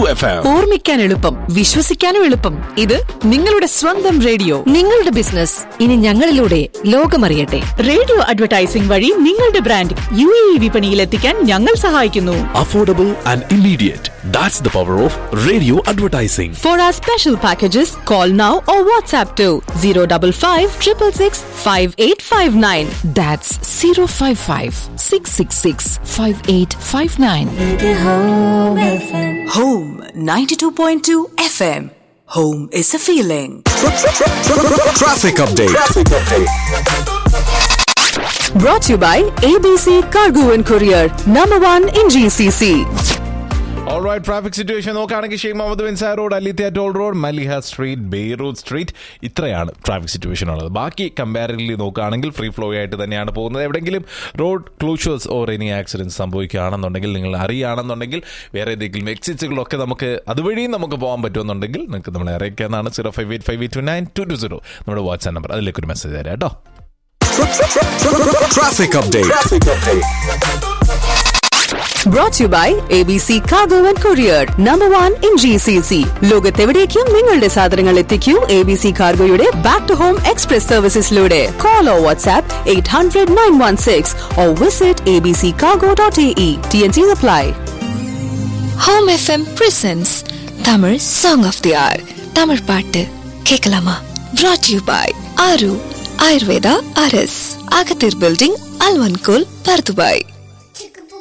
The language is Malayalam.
FM. ഓർമ്മിക്കാൻ എളുപ്പം വിശ്വസിക്കാനും എളുപ്പം ഇത് നിങ്ങളുടെ സ്വന്തം റേഡിയോ നിങ്ങളുടെ ബിസിനസ് ഇനി ഞങ്ങളിലൂടെ ലോകമറിയട്ടെ റേഡിയോ അഡ്വർടൈസിംഗ് വഴി നിങ്ങളുടെ ബ്രാൻഡ് യു എ വിപണിയിൽ എത്തിക്കാൻ ഞങ്ങൾ സഹായിക്കുന്നു Affordable and immediate. That's the power of radio advertising. For our special packages call now or WhatsApp two zero double five triple six five eight five nine that's zero five five six six six five eight five nine Home 92.2 FM. Home is a feeling. Traffic update. Brought to you by ABC Cargo and Courier, number one in GCC. Alright traffic situation നോക്കുകയാണെങ്കിൽ ഷെയ്ഖ് മുഹമ്മദ് ബിൻസാർ റോഡ് അലിത്യ toll road Maliha street Beirut street ഇത്രയാണ് ട്രാഫിക് സിറ്റുവേഷൻ ഉള്ളത് ബാക്കി കമ്പാരിറ്റീവ്ലി നോക്കുകയാണെങ്കിൽ ഫ്രീ ഫ്ലോ ആയിട്ട് തന്നെയാണ് പോകുന്നത് എവിടെയെങ്കിലും road closures or any accident സംഭവിക്കുകയാണെന്നുണ്ടെങ്കിൽ നിങ്ങൾ അറിയുകയാണെന്നുണ്ടെങ്കിൽ വേറെ ഏതെങ്കിലും എക്സിറ്റുകളൊക്കെ നമുക്ക് അതുവഴിയും നമുക്ക് പോകാൻ പറ്റുമെന്നുണ്ടെങ്കിൽ നിങ്ങൾക്ക് നമ്മളെ അറിയിക്കാവുന്നതാണ് zero five eight five eight two nine two two zero നമ്മുടെ വാട്സ്ആപ്പ് നമ്പർ അതിലേക്ക് ഒരു മെസ്സേജ് തരാം കേട്ടോ Traffic update. Brought to you by ABC Cargo and Courier, number one in GCC. ലോകത്തെവിടേക്കും നിങ്ങളുടെ സാധനങ്ങൾ എത്തിക്കൂ എ ബി സി കാർഗോയുടെ ബാക്ക് ടു ഹോം എക്സ്പ്രസ് സർവീസസിലൂടെ call or WhatsApp eight hundred nine one six or visit A B C cargo dot A E T N C apply home FM presents Tamil song of the hour Tamil பாட்டு கேட்கலாமா brought யூ பாய் ஆரு ஆயுர்வேதா அரஸ் அகத்தீர் பில்டிங் அல்வன்கோல் பர்துபாய்